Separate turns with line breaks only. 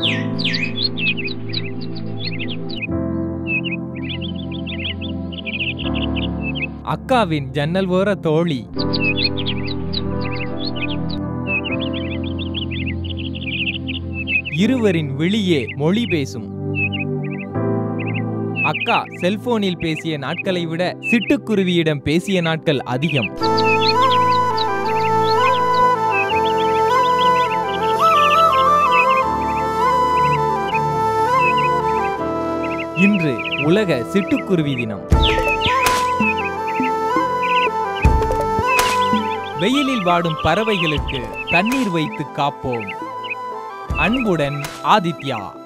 அக்காவின் ஜன்னல் ஓர தோழி இருவரின் விழியே மொழி பேசும் அக்கா செல்போனில் பேசிய நாட்களை விட சிட்டுக்குருவியிடம் பேசிய நாட்கள் அதிகம் இன்று உலக சிட்டுக்குருவி தினம் வெயிலில் வாடும் பறவைகளுக்கு தண்ணீர் வைத்து காப்போம் அன்புடன் ஆதித்யா